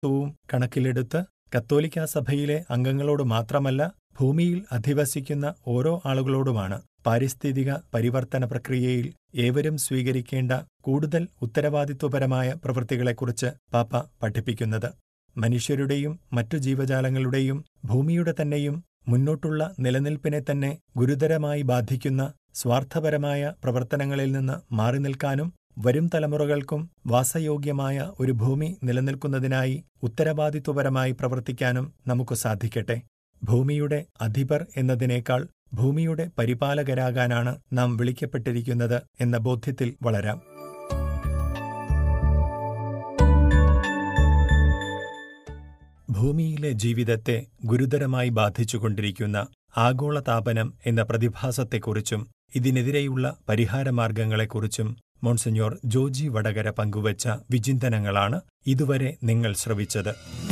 ത്വവും കണക്കിലെടുത്ത് കത്തോലിക്കാ സഭയിലെ അംഗങ്ങളോട് മാത്രമല്ല ഭൂമിയിൽ അധിവസിക്കുന്ന ഓരോ ആളുകളോടുമാണ് പാരിസ്ഥിതിക പരിവർത്തന പ്രക്രിയയിൽ ഏവരും സ്വീകരിക്കേണ്ട കൂടുതൽ ഉത്തരവാദിത്വപരമായ പ്രവൃത്തികളെക്കുറിച്ച് പാപ്പ പഠിപ്പിക്കുന്നത് മനുഷ്യരുടെയും മറ്റു ജീവജാലങ്ങളുടെയും ഭൂമിയുടെ തന്നെയും മുന്നോട്ടുള്ള നിലനിൽപ്പിനെ തന്നെ ഗുരുതരമായി ബാധിക്കുന്ന സ്വാർത്ഥപരമായ പ്രവർത്തനങ്ങളിൽ നിന്ന് മാറി നിൽക്കാനും വരും തലമുറകൾക്കും വാസയോഗ്യമായ ഒരു ഭൂമി നിലനിൽക്കുന്നതിനായി ഉത്തരവാദിത്വപരമായി പ്രവർത്തിക്കാനും നമുക്ക് സാധിക്കട്ടെ ഭൂമിയുടെ അധിപർ എന്നതിനേക്കാൾ ഭൂമിയുടെ പരിപാലകരാകാനാണ് നാം വിളിക്കപ്പെട്ടിരിക്കുന്നത് എന്ന ബോധ്യത്തിൽ വളരാം ഭൂമിയിലെ ജീവിതത്തെ ഗുരുതരമായി ബാധിച്ചുകൊണ്ടിരിക്കുന്ന ആഗോളതാപനം എന്ന പ്രതിഭാസത്തെക്കുറിച്ചും ഇതിനെതിരെയുള്ള പരിഹാരമാർഗങ്ങളെക്കുറിച്ചും മോൺസിഞ്ഞോർ ജോജി വടകര പങ്കുവച്ച വിചിന്തനങ്ങളാണ് ഇതുവരെ നിങ്ങൾ ശ്രവിച്ചത്